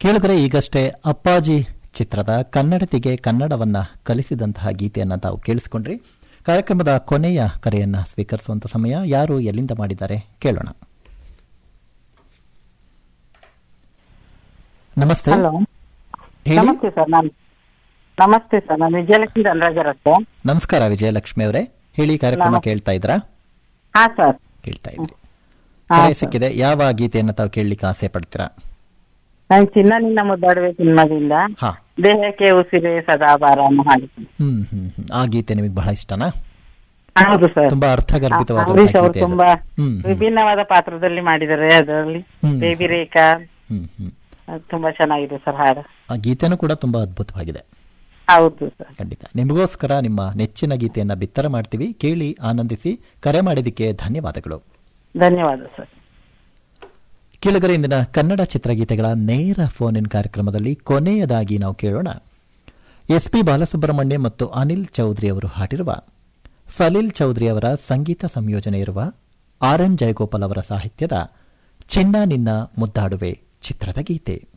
ಕೇಳಿದ್ರೆ ಈಗಷ್ಟೇ ಅಪ್ಪಾಜಿ ಚಿತ್ರದ ಕನ್ನಡತಿಗೆ ಕನ್ನಡವನ್ನ ಕಲಿಸಿದಂತಹ ಗೀತೆಯನ್ನ ತಾವು ಕೇಳಿಸಿಕೊಂಡ್ರಿ ಕಾರ್ಯಕ್ರಮದ ಕೊನೆಯ ಕರೆಯನ್ನ ಸ್ವೀಕರಿಸುವಂತ ಸಮಯ ಯಾರು ಎಲ್ಲಿಂದ ಮಾಡಿದ್ದಾರೆ ಕೇಳೋಣ ನಮಸ್ತೆ ಹಲೋ ಹೇಳಿ ನಮಸ್ತೆ ಸರ್ ನಾನು ನಮಸ್ತೆ ಸರ್ ನಾನು ವಿಜಯಲಕ್ಷ್ಮಿ ಧನರಾಜರತ್ತ ನಮಸ್ಕಾರ ವಿಜಯಲಕ್ಷ್ಮಿ ಅವರೇ ಹೇಳಿ ಕಾರ್ಯಕ್ರಮ ನಮಸ್ತೆ. ಕೇಳ್ತಾ ಇದ್ರಾ ಹಾ ಸರ್ ಕೇಳ್ತಾ ಇದ್ರಿ ಹಾ, ಕರೆ ಸರ್. ಸಿಕ್ಕಿದೆ ಯಾವ ಗೀತೆಯನ್ನ ತಾವು ಕೇಳಲಿಕ್ಕೆ ಆಸೆ ಪಡ್ತೀರಾ ನಾನು ಚಿನ್ನ ನಿನ್ನ ಮುದ್ದಾಡುವೆ ಸಿನಿಮಾದಿಂದ ಹಾ ದೇಹಕ್ಕೆ ಉಸಿರೇ ಸದಾ ಭಾರ ಅನ್ನೋ ಹಾಡು ಹ್ಮ್ ಹ್ಮ್ ಹ್ಮ್. ಆ ಗೀತೆ ನಿಮಗೆ ಬಹಳ ಇಷ್ಟನಾ ಹೌದು ಸರ್ ತುಂಬಾ ಅರ್ಥಗರ್ಭಿತವಾದ ಅಂಬರೀಶ್ ಅವರು ಗೀತೆ ಅದು. ತುಂಬಾ ಹ್ಮ್ ಹ್ಮ್. ವಿಭಿನ್ನವಾದ ಪಾತ್ರದಲ್ಲಿ ಮಾಡಿದ್ದಾರೆ ಅದರಲ್ಲಿ ಹ್ಮ್. ಬೇಬಿ ರೇಖಾ ಹ್ಮ್ ಹ್ಮ್ ಅದು ತುಂಬಾ ಚೆನ್ನಾಗಿದೆ ಸರ್ ಹಾಡು ಆ ಗೀತೆನೂ ಕೂಡ ತುಂಬಾ ಅದ್ಭುತವಾಗಿದೆ ಹೌದು ಸರ್ ಖಂಡಿತ ನಿಮಗೋಸ್ಕರ ನಿಮ್ಮ ನೆಚ್ಚಿನ ಗೀತೆಯನ್ನ ಬಿತ್ತರ ಮಾಡ್ತೀವಿ ಕೇಳಿ ಆನಂದಿಸಿ ಕರೆ ಮಾಡಿದ್ದಕ್ಕೆ ಧನ್ಯವಾದಗಳು ಧನ್ಯವಾದ ಸರ್ ಕೇಳಿದರೆ ಇಂದಿನ ಕನ್ನಡ ಚಿತ್ರಗೀತೆಗಳ ನೇರ ಫೋನ್ ಇನ್ ಕಾರ್ಯಕ್ರಮದಲ್ಲಿ ಕೊನೆಯದಾಗಿ ನಾವು ಕೇಳೋಣ ಎಸ್ ಪಿ ಬಾಲಸುಬ್ರಹ್ಮಣ್ಯ ಮತ್ತು ಅನಿಲ್ ಚೌಧರಿ ಅವರು ಹಾಡಿರುವ ಸಲೀಲ್ ಚೌಧರಿ ಅವರ ಸಂಗೀತ ಸಂಯೋಜನೆ ಇರುವ ಆರ್ ಎನ್ ಜಯಗೋಪಾಲ್ ಅವರ ಸಾಹಿತ್ಯದ ಚಿನ್ನ ನಿನ್ನ ಮುದ್ದಾಡುವೆ ಚಿತ್ರದ ಗೀತೆ